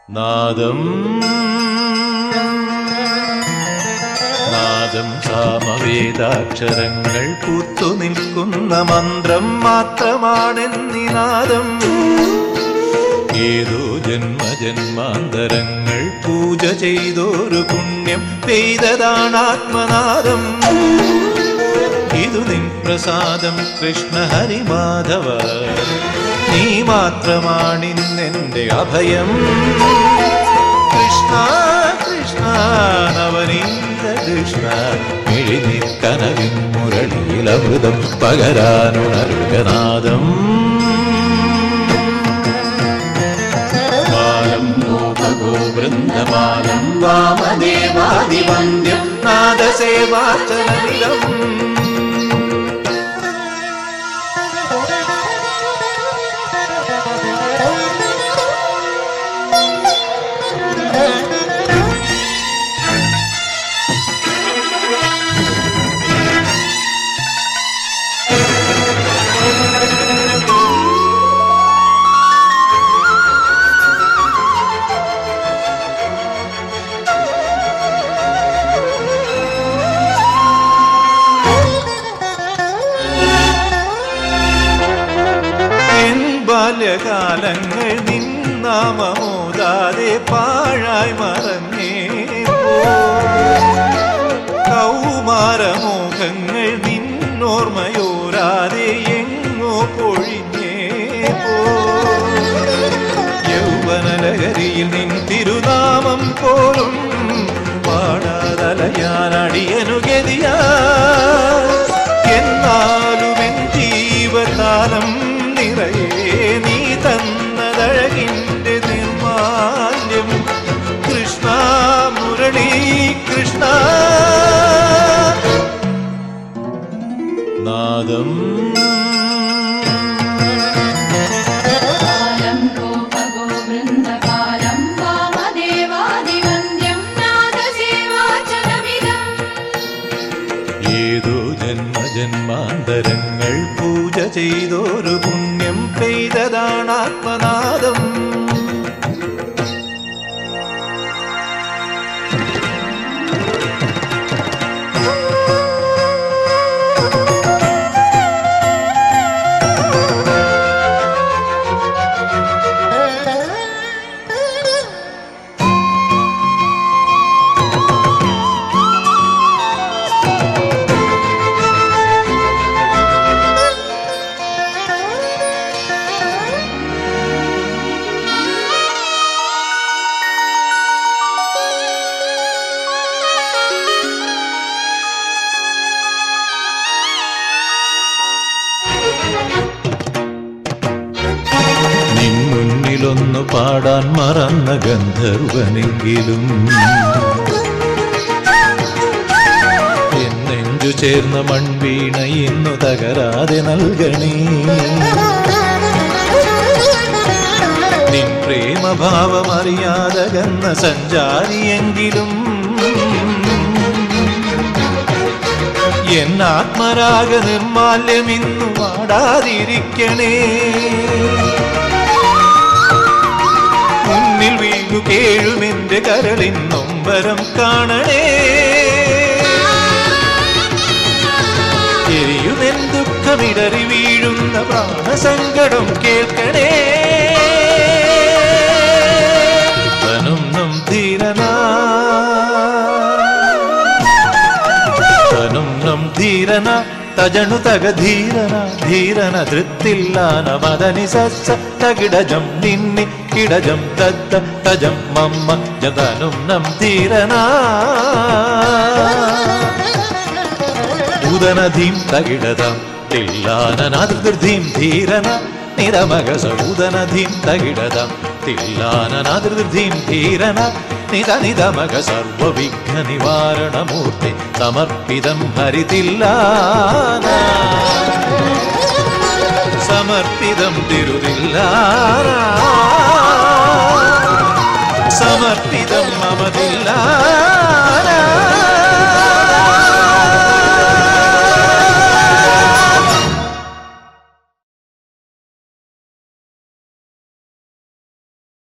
നാദം നാദം സാമവേദാക്ഷരങ്ങൾ പൂത്തു നിൽക്കുന്ന മന്ത്രം മാത്രമാണെന്നിനാദം ഏതോ ജന്മജന്മാന്തരങ്ങൾ പൂജ ചെയ്തോരു പുണ്യം പെയ്തതാണാത്മനാദം ഇതു നിൻ പ്രസാദം കൃഷ്ണ ഹരിമാധവ നീ മാത്രമാണിന്നെന്റെ അഭയം കൃഷ്ണ കൃഷ്ണ നവനീത കൃഷ്ണ മിഴിനിൽ കനവിൻ മുരളിയിലമൃതം പകരാനുണരുകനാദം ബാലം ഗോപഗോ വൃന്ദമാലം വാമദേവാദിവന്ദ്യം നാദസേവാചലമിതം എൻ ബാല്യകാലങ്ങൾ നിന്നാമോതാതെ പാഴായി മറഞ്ഞേ കൗമാരമോഹങ്ങൾ നിന്നോർമ്മയോരാതെ എങ്ങോ പൊഴിഞ്ഞേ പോ യൗവനലഹരിയിൽ നിൻ തിരുനാമം പോലും പാടാതലയാനടിയനുഗതിയാ എന്നാലും എൻ ജീവകാലം നിറയെ നീ തന്നതഴകിൻ്റെ നിർമാല്യം കൃഷ്ണ മുരളി കൃഷ്ണ നാദം കാലം ഗോപഗോ വൃന്ദകാലം വാമദേവാദിവന്ദ്യം നാദസേവാചലമിതം ഏതോ ജന്മജന്മാന്തരങ്ങൾ പൂജ ചെയ്തോരു പുണ്യം പെയ്തതാണാത്മനാദം നിൻ മുന്നിലൊന്നു പാടാൻ മറന്ന ഗന്ധർവനെങ്കിലും എന്നെഞ്ചു ചേർന്ന മൺവീണ ഇന്നു തകരാതെ നൽകണേ നിൻ പ്രേമഭാവമറിയാതകന്ന സഞ്ചാരിയെങ്കിലും എന്നാത്മരാഗ നിർമാല്യമിന്നു പാടാതിരിക്കണേ മുന്നിൽ വീണു കേഴുമെന്റെ കരളിൻ നൊമ്പരം കാണണേ എരിയുമെൻ ദുഃഖമിടറി വീഴുന്ന പ്രാണസങ്കടം കേൾക്കണേ തനും നം ധീരനാ തനും നം ധീരന തജണു തക ധീരന ധീരന ധൃത്തില്ലാന മദനി സസ്സ തകിടജം നിന്നി കിടജം തത്ത തജം മമ്മ ജതനും നം ധീരന ഉദനധീം തകിടതാം തില്ലാനനാദൃധീം ധീരന നിരമകസ ഉദനധീം തകിടതാം തില്ലാനനാദൃധീം ധീരന നിത നിതമക സർവവിഘ്ന നിവാരണമൂർത്തി സമർപ്പിതം ഹരിതില്ലാന സമർപ്പിതം തിരുതില്ലാന സമർപ്പിതം മമതില്ലാന